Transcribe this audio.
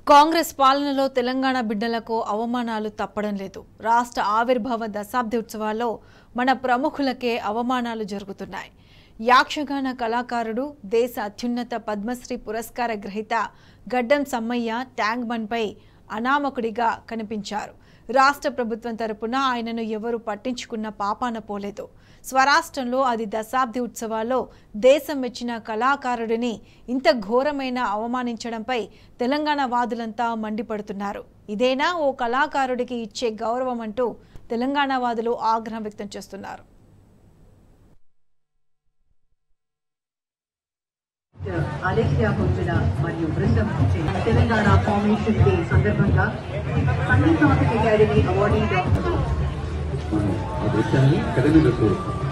కాంగ్రెస్ పాలనలో తెలంగాణ బిడ్డలకు అవమానాలు తప్పడం లేదు రాష్ట్ర ఆవిర్భావ దశాబ్ది ఉత్సవాల్లో మన ప్రముఖులకే అవమానాలు జరుగుతున్నాయి యాక్షగాన కళాకారుడు దేశ అత్యున్నత పద్మశ్రీ పురస్కార గ్రహీత గడ్డం సమ్మయ్య ట్యాంక్ బండ్పై అనామకుడిగా కనిపించారు రాష్ట్ర ప్రభుత్వం తరపున ఆయనను ఎవరు పట్టించుకున్న పాపాన పోలేదు స్వరాష్ట్రంలో అది దశాబ్ది ఉత్సవాల్లో దేశం మెచ్చిన కళాకారుడిని ఇంత ఘోరమైన అవమానించడంపై తెలంగాణ వాదులంతా మండిపడుతున్నారు ఇదేనా ఓ కళాకారుడికి ఇచ్చే గౌరవం అంటూ తెలంగాణ వాదులు ఆగ్రహం వ్యక్తం చేస్తున్నారు అలెక్సియా పొందిన మరియు బృందం చే- తెలంగాణ ఫార్మేషన్ డే సందర్భంగా సంగీత అకాడమీ అవార్డీ డాక్టర్ మనం ఆ దృశ్యాన్ని తెర మీద చూస్తాం